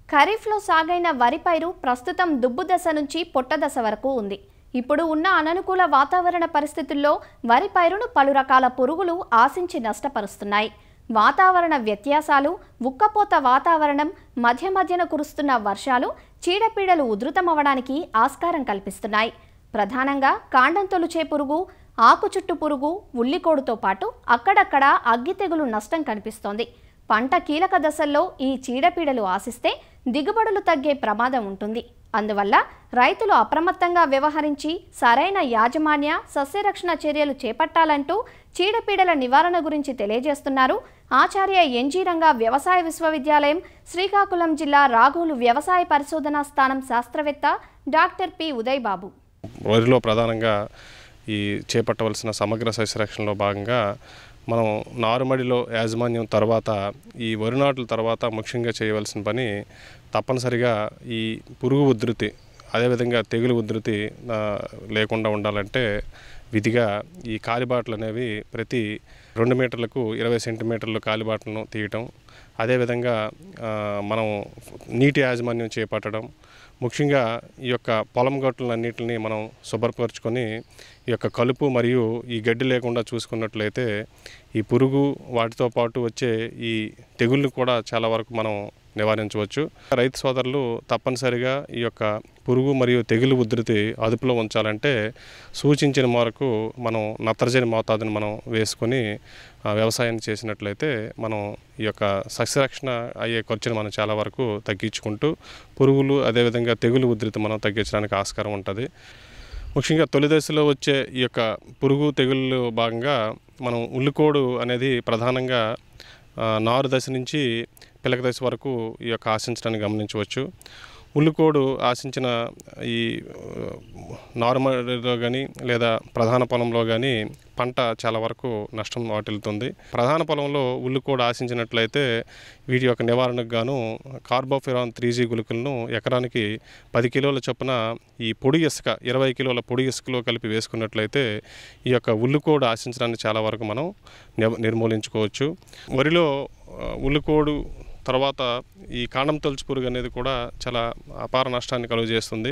ఖరీఫ్లో సాగైన వరి పైరు ప్రస్తుతం దుబ్బు దశ నుంచి పొట్ట దశ వరకు ఉంది ఇప్పుడు ఉన్న అననుకూల వాతావరణ పరిస్థితుల్లో వరి పైరును పలు రకాల పురుగులు ఆశించి నష్టపరుస్తున్నాయి వాతావరణ వ్యత్యాసాలు ఉక్కపోత వాతావరణం మధ్య మధ్యన కురుస్తున్న వర్షాలు చీడపీడలు ఉధృతమవడానికి ఆస్కారం కల్పిస్తున్నాయి ప్రధానంగా కాండం తొలుచే పురుగు ఆకు చుట్టు పురుగు ఉల్లికోడుతో పాటు అక్కడక్కడ అగ్గి తెగులు నష్టం కనిపిస్తోంది పంట కీలక దశల్లో ఈ చీడపీడలు ఆశిస్తే దిగుబడులు తగ్గే ప్రమాదం ఉంటుంది అందువల్ల రైతులు అప్రమత్తంగా వ్యవహరించి సరైన యాజమాన్య సస్యరక్షణ చర్యలు చేపట్టాలంటూ చీడపీడల నివారణ గురించి తెలియజేస్తున్నారు ఆచార్య ఎన్జీ రంగా వ్యవసాయ విశ్వవిద్యాలయం శ్రీకాకుళం జిల్లా రాఘోలు వ్యవసాయ పరిశోధనా స్థానం శాస్త్రవేత్త డాక్టర్ పి ఉదయ్ బాబు వరిలో ప్రధానంగా ఈ చేపట్టవలసిన సమగ్ర సస్యరక్షణలో భాగంగా మనం నారుమడిలో యాజమాన్యం తర్వాత ఈ వరి నాట్ల తర్వాత ముఖ్యంగా చేయవలసిన పని తప్పనిసరిగా ఈ పురుగు ఉధృతి అదేవిధంగా తెగులు ఉధృతి ఆ, లేకుండా ఉండాలంటే విధిగా ఈ కాలిబాటలు అనేవి ప్రతి రెండు మీటర్లకు ఇరవై సెంటీమీటర్లు కాలిబాటలను తీయటం అదేవిధంగా ఆ, మనం నీటి యాజమాన్యం చేపట్టడం ముఖ్యంగా ఈ యొక్క పొలం గట్టులన్నింటినీ మనం శుభ్రపరుచుకొని ఈ యొక్క కలుపు మరియు ఈ గడ్డి లేకుండా చూసుకున్నట్లయితే ఈ పురుగు వాటితో పాటు వచ్చే ఈ తెగుళ్ళు కూడా చాలా వరకు మనం నివారించవచ్చు రైతు సోదరులు తప్పనిసరిగా ఈ యొక్క పురుగు మరియు తెగులు ఉధృతి అదుపులో ఉంచాలంటే సూచించిన మేరకు మనం నత్రజని మోతాదుని మనం వేసుకొని ఆ, వ్యవసాయాన్ని చేసినట్లయితే మనం ఈ యొక్క సస్యరక్షణ అయ్యే ఖర్చును మనం చాలా వరకు తగ్గించుకుంటూ పురుగులు అదేవిధంగా తెగులు ఉధృతి మనం తగ్గించడానికి ఆస్కారం ఉంటుంది ముఖ్యంగా తొలి దశలో వచ్చే ఈ యొక్క పురుగు తెగుళ్ళు భాగంగా మనం ఉల్లికోడు అనేది ప్రధానంగా ఆ, నారు దశ నుంచి పిలక దశ వరకు ఈ యొక్క ఆశించడాన్ని గమనించవచ్చు ఉల్లికోడు ఆశించిన ఈ ఆ, నారుమడిలో కానీ లేదా ప్రధాన పొలంలో కానీ పంట చాలా వరకు నష్టం వాటిల్లుతుంది ప్రధాన పొలంలో ఉల్లికోడు ఆశించినట్లయితే వీటి యొక్క నివారణకు గాను కార్బోఫిరాన్ త్రీ జీ గుళికలను ఎకరానికి పది కిలోల చొప్పున ఈ పొడి ఇసుక ఇరవై కిలోల పొడి ఇసుకలో కలిపి వేసుకున్నట్లయితే ఈ యొక్క ఉల్లికోడు ఆశించడాన్ని చాలా వరకు మనం నివ- నిర్మూలించుకోవచ్చు వరిలో ఆ, ఉల్లికోడు తర్వాత ఈ కాండం తొలుచు పురుగు అనేది కూడా చాలా అపార నష్టాన్ని కలుగజేస్తుంది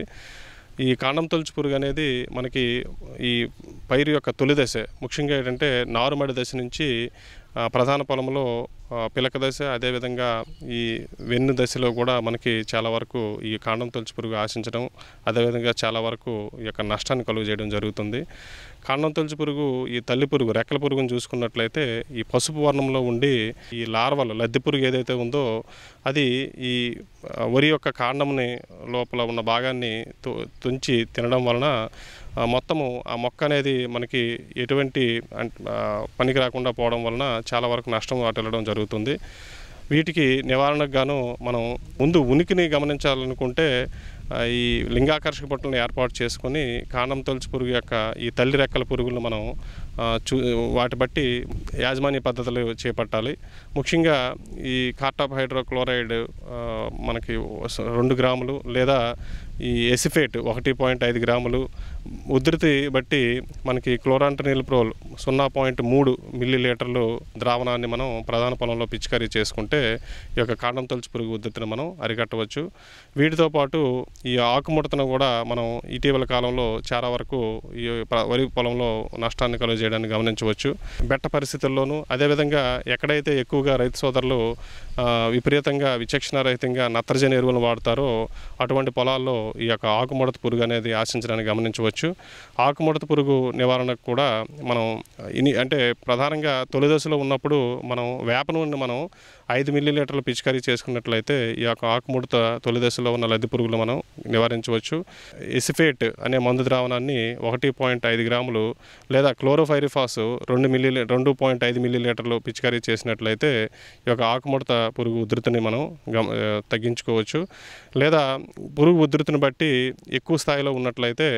ఈ కాండం తొలుచు పురుగు అనేది మనకి ఈ పైరు యొక్క తొలి దశ ముఖ్యంగా ఏంటంటే నారుమడి దశ నుంచి ఆ, ప్రధాన పొలంలో ఆ, పిలక దశ అదేవిధంగా ఈ వెన్ను దశలో కూడా మనకి చాలా వరకు ఈ కాండం తొలుచు పురుగు ఆశించడం అదేవిధంగా చాలా వరకు ఈ యొక్క నష్టాన్ని కలుగు చేయడం జరుగుతుంది కాండం తొలుచు పురుగు ఈ తల్లి పురుగు రెక్కల పురుగును చూసుకున్నట్లయితే ఈ పసుపు వర్ణంలో ఉండి ఈ లార్వలు లద్దె పురుగు ఏదైతే ఉందో అది ఈ ఆ, వరి యొక్క కాండంని లోపల ఉన్న భాగాన్ని తు- తుంచి తినడం వలన ఆ, మొత్తము ఆ మొక్క అనేది మనకి ఎటువంటి అంట్- ఆ, పనికి రాకుండా పోవడం వలన చాలా వరకు నష్టం వాటిల్లడం జరుగుతుంది వీటికి నివారణకు గాను మనం ముందు ఉనికిని గమనించాలనుకుంటే ఆ, ఈ లింగాకర్షక బుట్టలను ఏర్పాటు చేసుకొని కాండం తొలుచు పురుగు యొక్క ఈ తల్లి రెక్కల పురుగులను మనం ఆ, చూ వాటి బట్టి యాజమాన్య పద్ధతులు చేపట్టాలి ముఖ్యంగా ఈ కార్టాప్ హైడ్రోక్లోరైడ్ ఆ, మనకి స- రెండు గ్రాములు లేదా ఈ ఎసిఫేట్ ఒకటి పాయింట్ ఐదు గ్రాములు ఉధృతి బట్టి మనకి క్లోరాంటనిల్ ప్రోల్ సున్నా పాయింట్ మూడు మిల్లీ లీటర్లు ద్రావణాన్ని మనం ప్రధాన పొలంలో పిచికారీ చేసుకుంటే ఈ యొక్క కాండం తొలుచు పురుగు ఉధృతిని మనం అరికట్టవచ్చు వీటితో పాటు ఈ ఆకుముడతను కూడా మనం ఇటీవల కాలంలో చాలా వరకు ఈ ప్ర- వరి పొలంలో నష్టాన్ని కలుగజేయడాన్ని గమనించవచ్చు బెట్ట పరిస్థితుల్లోనూ అదేవిధంగా ఎక్కడైతే ఎక్కువగా రైతు సోదరులు ఆ, విపరీతంగా విచక్షణ రహితంగా నత్రజని ఎరువులు వాడతారో అటువంటి పొలాల్లో ఈ యొక్క ఆకుముడత పురుగు అనేది ఆశించడానికి గమనించవచ్చు ఆకుముడత పురుగు నివారణకు కూడా మనం ఇని అంటే ప్రధానంగా తొలి దశలో ఉన్నప్పుడు మనం వేప నూనె మనం ఐదు మిల్లీ లీటర్లు పిచికారీ చేసుకున్నట్లయితే ఈ యొక్క ఆకుముడత తొలి దశలో ఉన్న లద్దె పురుగులు మనం నివారించవచ్చు ఎసిఫేట్ అనే మందు ద్రావణాన్ని ఒకటి పాయింట్ ఐదు గ్రాములు లేదా క్లోరోఫైరిఫాస్ రెండు మిల్లీ రెండు పాయింట్ ఐదు మిల్లీ లీటర్లు పిచికారీ చేసినట్లయితే ఈ యొక్క ఆకుముడత పురుగు ఉధృతిని మనం గమ ఆ, తగ్గించుకోవచ్చు లేదా పురుగు ఉధృతిని బట్టి ఎక్కువ స్థాయిలో ఉన్నట్లయితే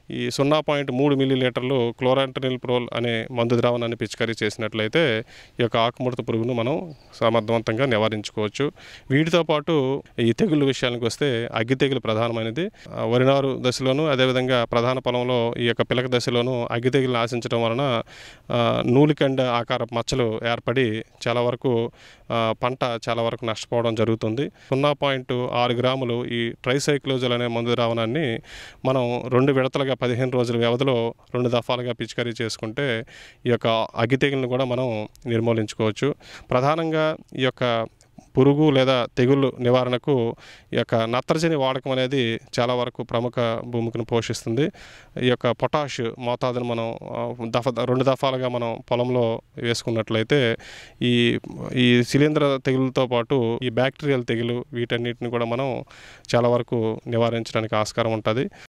ఈ సున్నా పాయింట్ మూడు మిల్లీ లీటర్లు క్లోరాంటనిల్ ప్రోల్ అనే మందు ద్రావణాన్ని పిచికారీ చేసినట్లయితే ఈ యొక్క ఆకుముడత పురుగును మనం సమర్థవంతంగా నివారించుకోవచ్చు వీటితో పాటు ఈ తెగుళ్ళ విషయానికి వస్తే అగ్గి తెగులు ప్రధానమైనది ఆ, వరినారు దశలోను అదేవిధంగా ప్రధాన పొలంలో ఈ యొక్క పిలక దశలోను అగ్గి తెగులు ఆశించడం వలన ఆ, నూలికండ ఆకార మచ్చలు ఏర్పడి చాలా వరకు ఆ, పంట చాలా వరకు నష్టపోవడం జరుగుతుంది సున్నా పాయింట్ ఆరు గ్రాములు ఈ ట్రైసైక్లోజల్ అనే మందు ద్రావణాన్ని మనం రెండు విడతలుగా పదిహేను రోజుల వ్యవధిలో రెండు దఫాలుగా పిచికారీ చేసుకుంటే ఈ యొక్క అగ్గి తెగులను కూడా మనం నిర్మూలించుకోవచ్చు ప్రధానంగా ఈ యొక్క పురుగు లేదా తెగుళ్ళు నివారణకు ఈ యొక్క నత్రజని వాడకం అనేది చాలా వరకు ప్రముఖ భూమికను పోషిస్తుంది ఈ యొక్క పొటాష్ మోతాదును మనం ఆ, దఫ రెండు దఫాలుగా మనం పొలంలో వేసుకున్నట్లయితే ఈ ఈ శిలీంధ్ర తెగులతో పాటు ఈ బ్యాక్టీరియల్ తెగులు వీటన్నిటిని కూడా మనం చాలా వరకు నివారించడానికి ఆస్కారం ఉంటుంది